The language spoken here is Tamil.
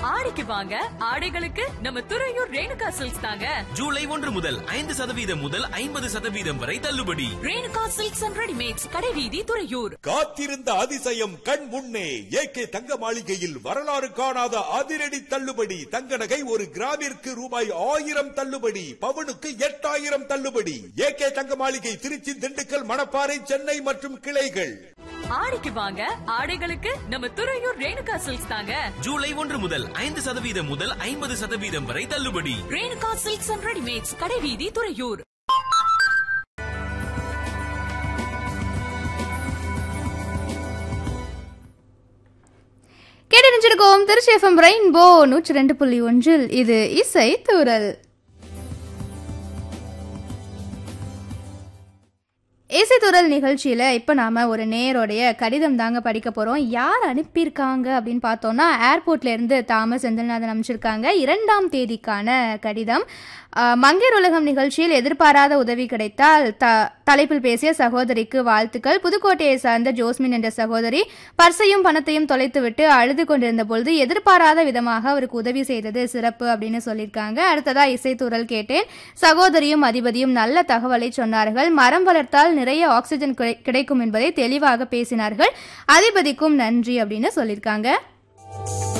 ஆடிக்கு வாங்க ஆடைகளுக்கு நம்ம துறையூர் ரேணுகா சில்க்ஸ் தாங்க ஜூலை ஒன்று முதல் ஐந்து சதவீதம் முதல் ஐம்பது சதவீதம் வரை தள்ளுபடி ரேணுகா சில்க்ஸ் அண்ட் ரெடிமேட்ஸ் கடைவீதி துறையூர் காத்திருந்த அதிசயம் கண் முன்னே ஏகே தங்க மாளிகையில் வரலாறு காணாத அதிரடி தள்ளுபடி தங்க நகை ஒரு கிராமிற்கு ரூபாய் ஆயிரம் தள்ளுபடி பவுனுக்கு எட்டாயிரம் தள்ளுபடி ஏகே தங்க மாளிகை திருச்சி திண்டுக்கல் மணப்பாறை சென்னை மற்றும் கிளைகள் ஆடிக்கு வாங்க ஆடைகளுக்கு நம்ம துறையூர் ரேணுகா சில்க்ஸ் தாங்க ஜூலை ஒன்று முதல் ஐந்து சதவீதம் முதல் ஐம்பது சதவீதம் வரை தள்ளுபடி ரேணுகா சில்க்ஸ் அண்ட் ரெடிமேட்ஸ் கடைவீதி துறையூர் கேட்டறிஞ்சிருக்கோம் திருச்சி எஃப்எம் ரெயின்போ நூற்றி ரெண்டு புள்ளி ஒன்றில் இது இசை தூரல் இசை தூரல் நிகழ்ச்சியில் இப்போ நாம் ஒரு நேரோடைய கடிதம் தாங்க படிக்க போகிறோம் யார் அனுப்பியிருக்காங்க அப்படின்னு பார்த்தோன்னா ஏர்போர்ட்ல இருந்து தாமஸ் செந்தில்நாதன் அமைச்சிருக்காங்க இரண்டாம் தேதிக்கான கடிதம் ஆஹ், மங்கையர் உலகம் நிகழ்ச்சியில் எதிர்பாராத உதவி கிடைத்தால் த தலைப்பில் பேசிய சகோதரிக்கு வாழ்த்துக்கள் புதுக்கோட்டையை சார்ந்த ஜோஸ்மின் என்ற சகோதரி பர்சையும் பணத்தையும் தொலைத்துவிட்டு அழுது கொண்டிருந்த பொழுது எதிர்பாராத விதமாக அவருக்கு உதவி செய்தது சிறப்பு அப்படின்னு சொல்லியிருக்காங்க அடுத்ததா இசைத்தூரல் கேட்டேன் சகோதரியும் அதிபதியும் நல்ல தகவலை சொன்னார்கள் மரம் வளர்த்தால் நிறைய ஆக்சிஜன் கிடை- கிடைக்கும் என்பதை தெளிவாக பேசினார்கள் அதிபதிக்கும் நன்றி அப்படின்னு சொல்லியிருக்காங்க